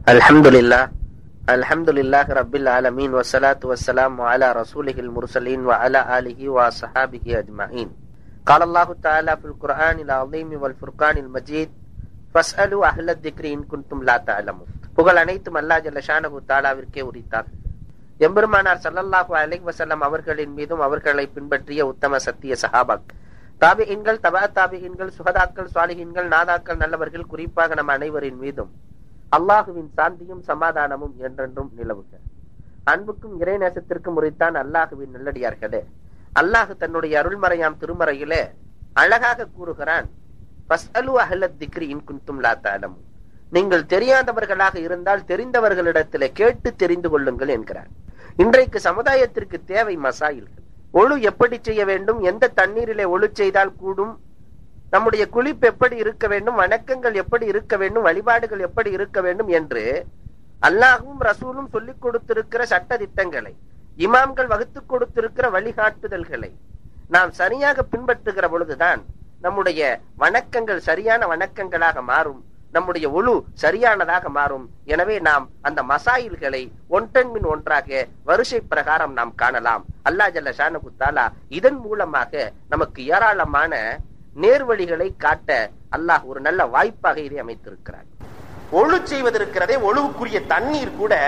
الحمد لله الحمد لله رب العالمين والصلاة والسلام على رسوله المرسلين وعلى آله وصحابه أجمعين قال الله تعالى في القرآن العظيم والفرقان المجيد فاسألوا أهل الذكر إن كنتم لا تعلمون புகழ் அனைத்தும் அல்லா ஜல்ல ஷானஹு தாலாவிற்கே உரித்தார் எம்பெருமானார் சல்லல்லாஹு அலைஹி வஸல்லம் அவர்களின் மீதும் அவர்களை பின்பற்றிய உத்தம சத்திய சஹாபாக் தாபியின்கள் தபா தாபியின்கள் சுகதாக்கள் சுவாலிகின்கள் நாதாக்கள் நல்லவர்கள் குறிப்பாக நம் அனைவரின் மீதும் அல்லாஹுவின் சாந்தியும் சமாதானமும் என்றென்றும் நிலவுக அன்புக்கும் இறைநேசத்திற்கும் உரித்தான் அல்லாஹுவின் நல்லடியார்களே அல்லாஹு தன்னுடைய அருள்மறையாம் திருமறையிலே அழகாக கூறுகிறான் "ஃபஸ்அலு அஹ்லத் திக்ரி இன் குன்தும் லா தஅலமூன்." நீங்கள் தெரியாதவர்களாக இருந்தால் தெரிந்தவர்களிடத்திலே கேட்டு தெரிந்து கொள்ளுங்கள் என்கிறார் இன்றைக்கு சமுதாயத்திற்கு தேவை மசாயில்கள் ஒழு எப்படி செய்ய வேண்டும் எந்த தண்ணீரிலே ஒழு செய்தால் கூடும் நம்முடைய குளிப்பு எப்படி இருக்க வேண்டும் வணக்கங்கள் எப்படி இருக்க வேண்டும் வழிபாடுகள் எப்படி இருக்க வேண்டும் என்று அல்லாஹும் ரசூலும் சொல்லிக் கொடுத்திருக்கிற சட்ட திட்டங்களை இமாம்கள் வகுத்து கொடுத்திருக்கிற வழிகாட்டுதல்களை நாம் சரியாக பின்பற்றுகிற பொழுதுதான் நம்முடைய வணக்கங்கள் சரியான வணக்கங்களாக மாறும் நம்முடைய ஒழு சரியானதாக மாறும் எனவே நாம் அந்த மசாயில்களை ஒன்றன் மின் ஒன்றாக வரிசை பிரகாரம் நாம் காணலாம் அல்லா ஜல்ல ஷானகு தாலா இதன் மூலமாக நமக்கு ஏராளமான நேர்வழிகளை காட்ட அல்லாஹ் ஒரு நல்ல வாய்ப்பாக இதை அமைத்திருக்கிறார் ஒழு செய்வதற்கிறதே ஒழுவுக்குரிய தண்ணீர் கூட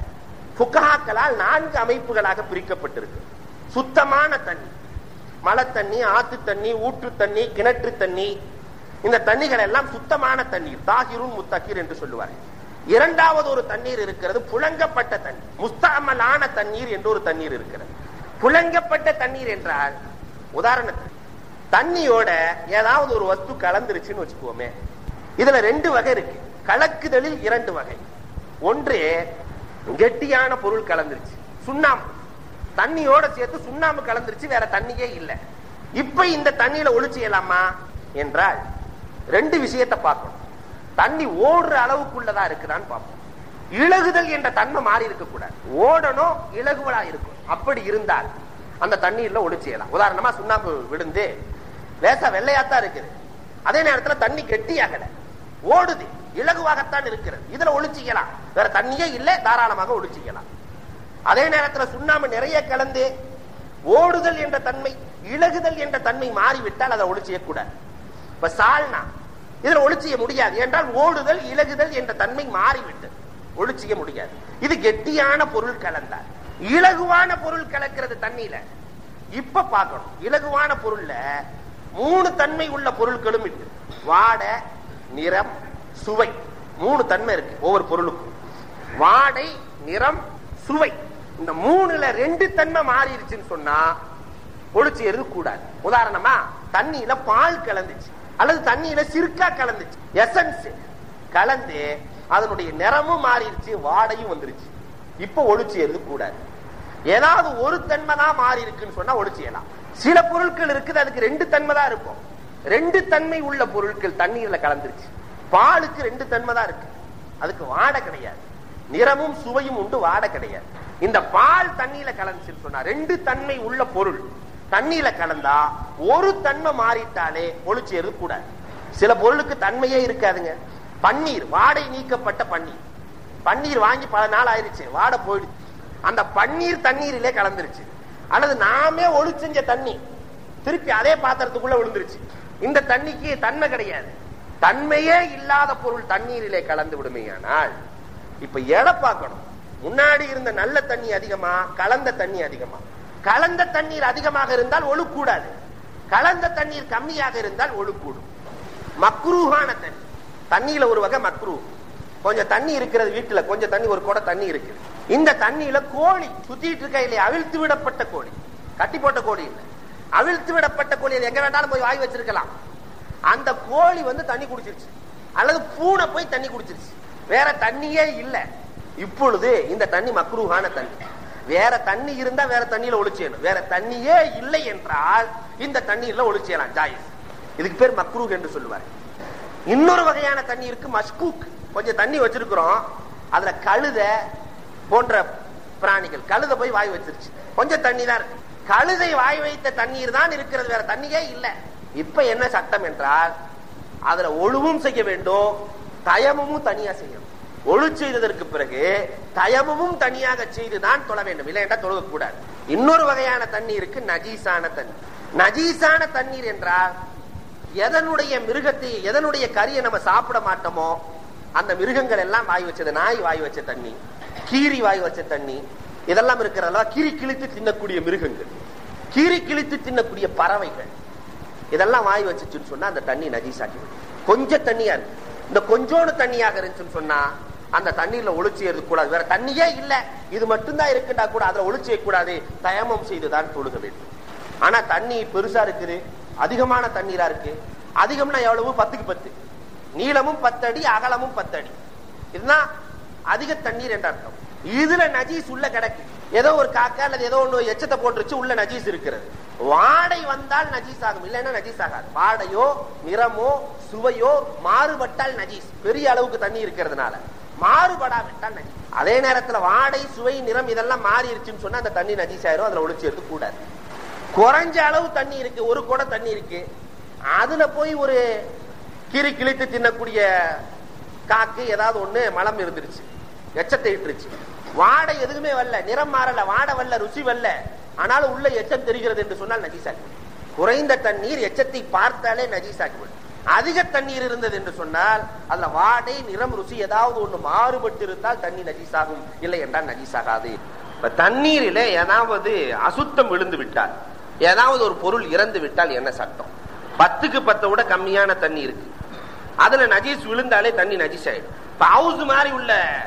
புகாக்களால் நான்கு அமைப்புகளாக பிரிக்கப்பட்டிருக்கு சுத்தமான தண்ணி மழை தண்ணி ஆத்து தண்ணி ஊற்று தண்ணி கிணற்று தண்ணி இந்த தண்ணிகள் எல்லாம் சுத்தமான தண்ணீர் தாகிருன் முத்தகிர் என்று சொல்லுவார்கள் இரண்டாவது ஒரு தண்ணீர் இருக்கிறது புழங்கப்பட்ட தண்ணீர் முஸ்தாமலான தண்ணீர் என்று ஒரு தண்ணீர் இருக்கிறது புழங்கப்பட்ட தண்ணீர் என்றால் உதாரணத்துக்கு தண்ணியோட ஏதாவது ஒரு வஸ்து கலந்துருச்சுன்னு வச்சுக்கோமே இதுல ரெண்டு வகை இருக்கு கலக்குதலில் இரண்டு வகை ஒன்று கெட்டியான பொருள் கலந்துருச்சு சுண்ணாம்பு தண்ணியோட சேர்த்து சுண்ணாம்பு கலந்துருச்சு வேற தண்ணியே இல்லை இப்ப இந்த தண்ணியில ஒளி செய்யலாமா என்றால் ரெண்டு விஷயத்தை பார்க்கணும் தண்ணி ஓடுற அளவுக்குள்ளதா இருக்குதான்னு பார்ப்போம் இழகுதல் என்ற தன்மை மாறி இருக்க கூடாது ஓடணும் இலகுவலா இருக்கும் அப்படி இருந்தால் அந்த தண்ணீர்ல ஒளி செய்யலாம் உதாரணமா சுண்ணாம்பு விழுந்து லேசா வெள்ளையாத்தான் இருக்குது அதே நேரத்துல தண்ணி கெட்டியாகல ஓடுது இலகுவாகத்தான் இருக்கிறது இதுல ஒளிச்சிக்கலாம் வேற தண்ணியே இல்லை தாராளமாக ஒளிச்சிக்கலாம் அதே நேரத்துல சுண்ணாம்பு நிறைய கலந்து ஓடுதல் என்ற தன்மை இலகுதல் என்ற தன்மை மாறிவிட்டால் அதை ஒளி செய்யக்கூடாது இப்ப சால்னா இதுல ஒளி செய்ய முடியாது என்றால் ஓடுதல் இலகுதல் என்ற தன்மை மாறிவிட்டது ஒளி செய்ய முடியாது இது கெட்டியான பொருள் கலந்தார் இலகுவான பொருள் கலக்கிறது தண்ணியில இப்ப பார்க்கணும் இலகுவான பொருள்ல மூணு தன்மை உள்ள பொருட்களும் இருக்கு வாடை நிறம் சுவை மூணு தன்மை இருக்கு ஒவ்வொரு பொருளுக்கும் வாடை நிறம் சுவை இந்த மூணுல ரெண்டு தன்மை மாறிடுச்சுன்னு சொன்னா ஒளிச்சியறது கூடாது உதாரணமா தண்ணியில பால் கலந்துச்சு அல்லது தண்ணியில சிறுக்கா கலந்துச்சு எசன்ஸ் கலந்து அதனுடைய நிறமும் மாறிடுச்சு வாடையும் வந்துருச்சு இப்ப ஒளிச்சியறது கூடாது ஏதாவது ஒரு தன்மை தான் மாறி இருக்குன்னு சொன்னா ஒளிச்சியலாம் சில பொருட்கள் இருக்குது அதுக்கு ரெண்டு தன்மை தான் இருக்கும் ரெண்டு தன்மை உள்ள பொருட்கள் தண்ணீர்ல கலந்துருச்சு பாலுக்கு ரெண்டு தன்மை தான் இருக்கு அதுக்கு வாடை கிடையாது நிறமும் சுவையும் உண்டு வாடை கிடையாது இந்த பால் தண்ணியில கலந்துச்சுன்னு சொன்னா ரெண்டு தன்மை உள்ள பொருள் தண்ணியில கலந்தா ஒரு தன்மை மாறிட்டாலே ஒளிச்சேறது கூடாது சில பொருளுக்கு தன்மையே இருக்காதுங்க பன்னீர் வாடை நீக்கப்பட்ட பன்னீர் பன்னீர் வாங்கி பல நாள் ஆயிருச்சு வாடை போயிடுச்சு அந்த பன்னீர் தண்ணீரிலே கலந்துருச்சு அல்லது நாமே ஒளி செஞ்ச தண்ணி திருப்பி அதே பாத்திரத்துக்குள்ள விழுந்துருச்சு இந்த தண்ணிக்கு தன்மை கிடையாது தன்மையே இல்லாத பொருள் தண்ணீரிலே கலந்து விடுமையானால் இப்ப எடை பார்க்கணும் முன்னாடி இருந்த நல்ல தண்ணி அதிகமா கலந்த தண்ணி அதிகமா கலந்த தண்ணீர் அதிகமாக இருந்தால் ஒழுக்கூடாது கலந்த தண்ணீர் கம்மியாக இருந்தால் ஒழுக்கூடும் மக்ரூஹான தண்ணி தண்ணியில ஒரு வகை மக்ரூ கொஞ்சம் தண்ணி இருக்கிறது வீட்டுல கொஞ்சம் தண்ணி ஒரு கூட தண்ணி இருக்கு இந்த தண்ணியில கோழி சுத்திட்டு இருக்க இல்லையா அவிழ்த்து விடப்பட்ட கோழி கட்டி போட்ட கோழி இல்லை அவிழ்த்து விடப்பட்ட கோழி எங்க வேண்டாலும் போய் வாய் வச்சிருக்கலாம் அந்த கோழி வந்து தண்ணி குடிச்சிருச்சு அல்லது பூனை போய் தண்ணி குடிச்சிருச்சு வேற தண்ணியே இல்ல இப்பொழுது இந்த தண்ணி மக்ரூஹான தண்ணி வேற தண்ணி இருந்தா வேற தண்ணியில ஒளிச்சியணும் வேற தண்ணியே இல்லை என்றால் இந்த தண்ணீர்ல ஒளிச்சியலாம் ஜாயிஸ் இதுக்கு பேர் மக்ரூக் என்று சொல்லுவார் இன்னொரு வகையான தண்ணி இருக்கு மஸ்கூக் கொஞ்சம் தண்ணி வச்சிருக்கிறோம் அதுல கழுத போன்ற பிராணிகள் கழுத போய் வாய் வச்சிருச்சு கொஞ்சம் தண்ணி தான் இருக்கு கழுதை வாய் வைத்த தண்ணீர் தான் இருக்கிறது வேற தண்ணியே இல்லை இப்ப என்ன சட்டம் என்றால் அதுல ஒழுவும் செய்ய வேண்டும் தயமும் தனியா செய்யணும் ஒழு செய்ததற்கு பிறகு தயமும் தனியாக செய்துதான் தொழ வேண்டும் இல்லை என்றால் தொழுக கூடாது இன்னொரு வகையான தண்ணீர் இருக்கு நஜீசான தண்ணீர் நஜீசான தண்ணீர் என்றால் எதனுடைய மிருகத்தை எதனுடைய கறியை நம்ம சாப்பிட மாட்டோமோ அந்த மிருகங்கள் எல்லாம் வாய் வச்சது நாய் வாய் வச்ச தண்ணி கீரி வாய் வச்ச தண்ணி இதெல்லாம் இருக்கிறதெல்லாம் கீரி கிழித்து தின்னக்கூடிய மிருகங்கள் கீரி கிழித்து தின்னக்கூடிய பறவைகள் இதெல்லாம் வாய் வச்சுச்சுன்னு சொன்னா அந்த தண்ணி நஜீசாக்கி விடும். கொஞ்சம் தண்ணியா இருக்கு இந்த கொஞ்சோண்டு தண்ணியாக இருந்துச்சுன்னு சொன்னா அந்த தண்ணீர்ல ஒளிச்சு கூடாது வேற தண்ணியே இல்ல இது மட்டும்தான் இருக்குண்டா கூட அதுல ஒளிச்சு கூடாது தயமம் செய்துதான் தொழுக வேண்டும் ஆனா தண்ணி பெருசா இருக்குது அதிகமான தண்ணீரா இருக்கு அதிகம்னா எவ்வளவு பத்துக்கு பத்து நீளமும் பத்தடி அகலமும் பத்தடி இதுதான் அதிக தண்ணீர் என்ற அர்த்தம் இதுல நஜீஸ் உள்ள கிடக்கு ஏதோ ஒரு காக்கா அல்லது ஏதோ ஒண்ணு எச்சத்தை போட்டுருச்சு உள்ள நஜீஸ் இருக்கிறது வாடை வந்தால் நஜீஸ் ஆகும் இல்லைன்னா நஜீஸ் ஆகாது வாடையோ நிறமோ சுவையோ மாறுபட்டால் நஜீஸ் பெரிய அளவுக்கு தண்ணி இருக்கிறதுனால மாறுபடாவிட்டால் நஜீஸ் அதே நேரத்துல வாடை சுவை நிறம் இதெல்லாம் மாறிடுச்சுன்னு சொன்னா அந்த தண்ணி நஜீஸ் ஆயிரும் அதுல ஒளிச்சு எடுத்து கூடாது குறைஞ்ச அளவு தண்ணி இருக்கு ஒரு குடம் தண்ணி இருக்கு அதுல போய் ஒரு கிரி கிழித்து தின்னக்கூடிய காக்கு ஏதாவது ஒண்ணு மலம் இருந்துருச்சு எச்சத்தை இட்டுருச்சு வாடை எதுவுமே வரல நிறம் மாறல வாடை வரல ருசி வரல ஆனாலும் உள்ள எச்சம் தெரிகிறது என்று சொன்னால் நஜீசாக்கி குறைந்த தண்ணீர் எச்சத்தை பார்த்தாலே நஜீசாக்கிவிடும் அதிக தண்ணீர் இருந்தது என்று சொன்னால் அதுல வாடை நிறம் ருசி ஏதாவது ஒண்ணு மாறுபட்டு இருந்தால் தண்ணி நஜீசாகும் இல்லை என்றால் நஜீசாகாது இப்ப தண்ணீரிலே ஏதாவது அசுத்தம் விழுந்து விட்டால் ஏதாவது ஒரு பொருள் இறந்து விட்டால் என்ன சட்டம் பத்துக்கு பத்தை விட கம்மியான தண்ணி இருக்கு அதுல நஜீஸ் விழுந்தாலே தண்ணி நஜீஸ் ஆயிடும் இப்ப ஹவுஸ் மாதிரி உள்ள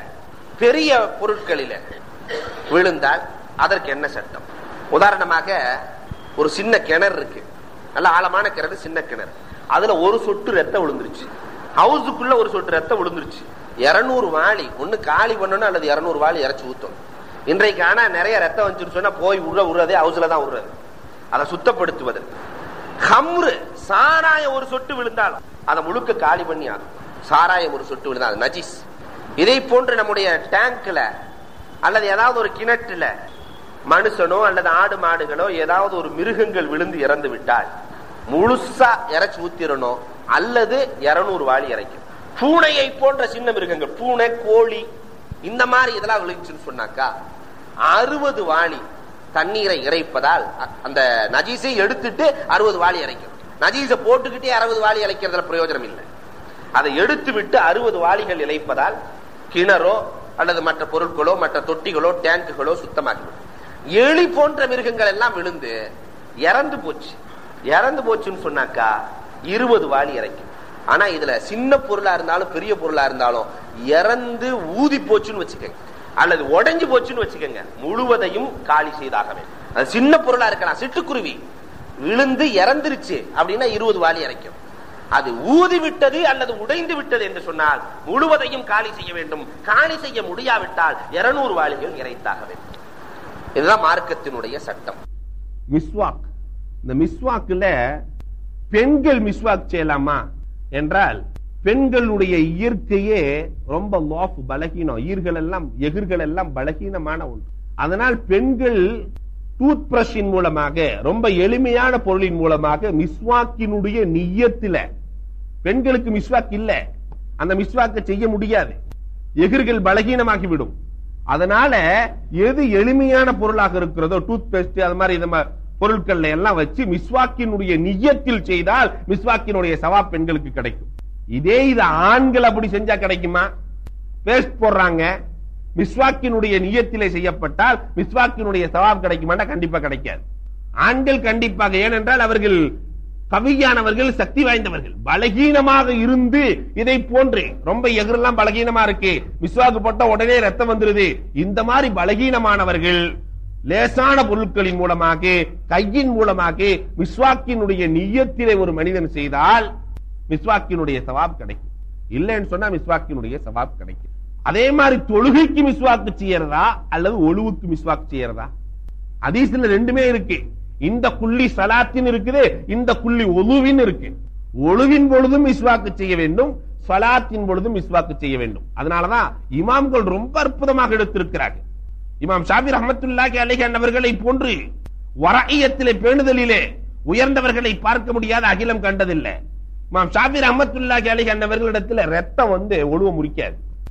பெரிய பொருட்களில விழுந்தால் அதற்கு என்ன சட்டம் உதாரணமாக ஒரு சின்ன கிணறு இருக்கு நல்ல ஆழமான கிணறு சின்ன கிணறு அதுல ஒரு சொட்டு ரத்தம் விழுந்துருச்சு ஹவுஸுக்குள்ள ஒரு சொட்டு ரத்தம் விழுந்துருச்சு இருநூறு வாளி ஒண்ணு காலி பண்ணணும் அல்லது இருநூறு வாளி இறச்சி ஊத்தணும் இன்றைக்கு ஆனா நிறைய ரத்தம் வந்துச்சுன்னு சொன்னா போய் உள்ள விடுறதே ஹவுஸ்ல தான் விடுறது அதை சுத்தப்படுத்துவதற்கு ஹம்ரு சாராயம் ஒரு சொட்டு விழுந்தாலும் அதை முழுக்க காலி பண்ணி ஆகும் சாராயம் ஒரு சொட்டு விழுந்தா அது நஜீஸ் இதை போன்று நம்முடைய டேங்க்ல அல்லது ஏதாவது ஒரு கிணற்றுல மனுஷனோ அல்லது ஆடு மாடுகளோ ஏதாவது ஒரு மிருகங்கள் விழுந்து இறந்து விட்டால் முழுசா இறைச்சி ஊத்திரணும் அல்லது இருநூறு வாளி இறைக்கும் பூனையை போன்ற சின்ன மிருகங்கள் பூனை கோழி இந்த மாதிரி இதெல்லாம் விழுந்துச்சுன்னு சொன்னாக்கா அறுபது வாளி தண்ணீரை இறைப்பதால் அ- அந்த நஜீஸை எடுத்துட்டு அறுபது வாளி இறைக்கும் நஜீஸை போட்டுக்கிட்டே அறுபது வாளி இறைக்கிறதுல பிரயோஜனம் இல்லை அதை எடுத்து விட்டு அறுபது வாளிகள் இழைப்பதால் கிணறோ அல்லது மற்ற பொருட்களோ மற்ற தொட்டிகளோ டேங்குகளோ சுத்தமாகிவிடும் எலி போன்ற மிருகங்கள் எல்லாம் விழுந்து இறந்து போச்சு இறந்து போச்சுன்னு சொன்னாக்கா இருபது வாளி இறைக்கும் ஆனா இதுல சின்ன பொருளா இருந்தாலும் பெரிய பொருளா இருந்தாலும் இறந்து ஊதி போச்சுன்னு வச்சுக்கோங்க அல்லது உடைஞ்சு போச்சுன்னு வச்சுக்கோங்க முழுவதையும் காலி செய்தாக வேண்டும் அது சின்ன பொருளா இருக்கலாம் சிட்டுக்குருவி விழுந்து இறந்துருச்சு அப்படின்னா இருபது வாளி இறைக்கும் அது ஊதி விட்டது அல்லது உடைந்து விட்டது என்று சொன்னால் முழுவதையும் காலி செய்ய வேண்டும் காலி செய்ய முடியாவிட்டால் இருநூறு வாளிகள் இறைத்தாக வேண்டும் இதுதான் மார்க்கத்தினுடைய சட்டம் மிஸ்வாக் இந்த மிஸ்வாக்குல பெண்கள் மிஸ்வாக் செய்யலாமா என்றால் பெண்களுடைய இயற்கையே ரொம்ப லாஃப் பலகீனம் ஈர்கள் எல்லாம் எகிர்கள் எல்லாம் பலகீனமான ஒன்று அதனால் பெண்கள் டூத் பிரஷின் மூலமாக ரொம்ப எளிமையான பொருளின் மூலமாக மிஸ்வாக்கினுடைய நியத்தில பெண்களுக்கு மிஸ்வாக் இல்ல அந்த மிஸ்வாக்க செய்ய முடியாது எகிர்கள் பலகீனமாகிவிடும் அதனால எது எளிமையான பொருளாக இருக்கிறதோ டூத் பேஸ்ட் அது மாதிரி இந்த மா- பொருட்கள்ல எல்லாம் வச்சு மிஸ்வாக்கினுடைய நியத்தில் செய்தால் மிஸ்வாக்கினுடைய சவாப் பெண்களுக்கு கிடைக்கும் இதே இது ஆண்கள் அப்படி செஞ்சா கிடைக்குமா பேஸ்ட் போடுறாங்க மிஸ்வாக்கினுடைய நியத்திலே செய்யப்பட்டால் மிஸ்வாக்கினுடைய சவாப் கிடைக்குமாண்டா கண்டிப்பா கிடைக்காது ஆண்கள் கண்டிப்பாக ஏனென்றால் அவர்கள் கவியானவர்கள் சக்தி வாய்ந்தவர்கள் பலகீனமாக இருந்து இதை போன்று ரொம்ப எகிரெல்லாம் பலகீனமா இருக்கு மிஸ்வாக்கு போட்டா உடனே ரத்தம் வந்துருது இந்த மாதிரி பலகீனமானவர்கள் லேசான பொருட்களின் மூலமாக கையின் மூலமாக மிஸ்வாக்கினுடைய நியத்திலே ஒரு மனிதன் செய்தால் மிஸ்வாக்கினுடைய சவாப் கிடைக்கும் இல்லைன்னு சொன்னா மிஸ்வாக்கினுடைய சவாப் கிடைக்கும் அதே மாதிரி தொழுகைக்கு மிஸ்வாக்கு செய்யறதா அல்லது ஒழுவுக்கு மிஸ்வாக்கு செய்யறதா ஹதீஸ்ல ரெண்டுமே இருக்கு இந்த குள்ளி சலாத்தின் இருக்குது இந்த குள்ளி ஒழுவின் இருக்கு ஒழுவின் பொழுதும் மிஸ்வாக்கு செய்ய வேண்டும் சலாத்தின் பொழுதும் மிஸ்வாக்கு செய்ய வேண்டும் அதனாலதான் இமாம்கள் ரொம்ப அற்புதமாக எடுத்திருக்கிறார்கள் இமாம் ஷாபி ரஹமத்துல்லாஹி அலைஹி அன்னவர்களை போன்று வராயத்திலே பேணுதலிலே உயர்ந்தவர்களை பார்க்க முடியாத அகிலம் கண்டதில்லை இமாம் ஷாபி ரஹமத்துல்லாஹி அலைஹி அன்னவர்களிடத்துல ரத்தம் வந்து ஒழுவ முறிக்காது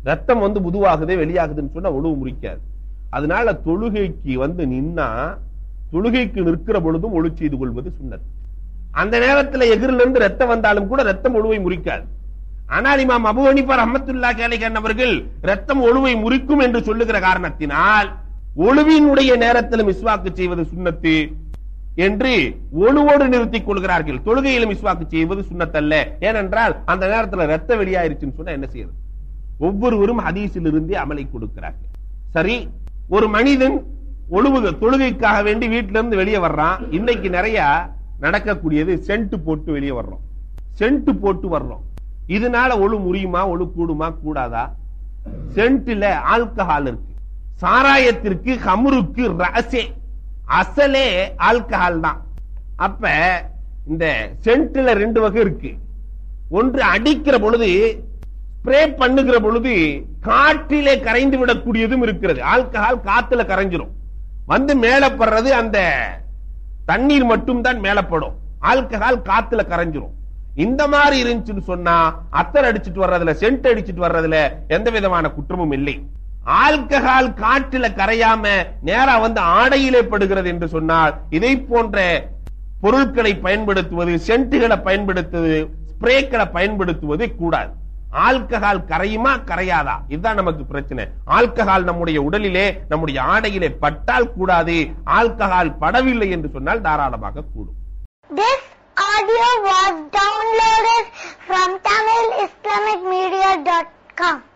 ரத்தம் வந்து புதுவாகுதே வெளியாகுதுன்னு சொன்னா ஒழுவு முறிக்காது அதனால தொழுகைக்கு வந்து நின்னா தொழுகைக்கு நிற்கிற பொழுதும் ஒழு செய்து கொள்வது சுண்ணத் அந்த நேரத்துல எகிரில இருந்து ரத்தம் வந்தாலும் கூட ரத்தம் ஒழுவை முறிக்காது ஆனால் இமாம் அபு ஹனீஃபா ரஹ்மத்துல்லாஹி அலைஹி அவர்கள் ரத்தம் ஒழுவை முறிக்கும் என்று சொல்லுகிற காரணத்தினால் ஒழுவினுடைய நேரத்தில் மிஸ்வாக்கு செய்வது சுண்ணத்து என்று ஒழுவோடு நிறுத்திக் கொள்கிறார்கள் தொழுகையில் மிஸ்வாக்கு செய்வது சுண்ணத்தல்ல ஏனென்றால் அந்த நேரத்தில் ரத்த வெளியாயிருச்சுன்னு சொன்னா என்ன செய்யறது ஒவ்வொருவரும் ஹதீஸில் இருந்தே அமலை கொடுக்கிறார்கள் சரி ஒரு மனிதன் ஒழுவு தொழுகைக்காக வேண்டி வீட்டில இருந்து வெளியே வர்றான் இன்னைக்கு நிறைய நடக்கக்கூடியது சென்ட் போட்டு வெளியே வர்றோம் சென்ட் போட்டு வர்றோம் இதனால ஒழு முறியுமா ஒழு கூடுமா கூடாதா சென்ட்ல ஆல்கஹால் இருக்கு சாராயத்திற்கு ஹமுருக்கு ரசே அசலே ஆல்கஹால் தான் அப்ப இந்த சென்ட்ல ரெண்டு வகை இருக்கு ஒன்று அடிக்கிற பொழுது ஸ்ப்ரே பண்ணுகிற பொழுது காற்றிலே கரைந்து விடக்கூடியதும் இருக்கிறது ஆல்கஹால் காத்துல கரைஞ்சிரும் வந்து மேல படுறது அந்த தண்ணீர் மட்டும் தான் மேலப்படும் ஆல்கஹால் காத்துல கரைஞ்சிரும் இந்த மாதிரி இருந்துச்சுன்னு சொன்னா அத்தர் அடிச்சிட்டு வர்றதுல சென்ட் அடிச்சிட்டு வர்றதுல எந்த விதமான குற்றமும் இல்லை ஆல்கஹால் காற்றில கரையாம நேரா வந்து ஆடையிலே படுகிறது என்று சொன்னால் இதை போன்ற பொருட்களை பயன்படுத்துவது சென்ட்டுகளை பயன்படுத்துவது ஸ்ப்ரேக்களை பயன்படுத்துவது கூடாது ஆல்கஹால் கரையுமா கரையாதா இதுதான் நமக்கு பிரச்சனை ஆல்கஹால் நம்முடைய உடலிலே நம்முடைய ஆடையிலே பட்டால் கூடாது ஆல்கஹால் படவில்லை என்று சொன்னால் தாராளமாக கூடும் This audio was downloaded from TamilIslamicMedia.com.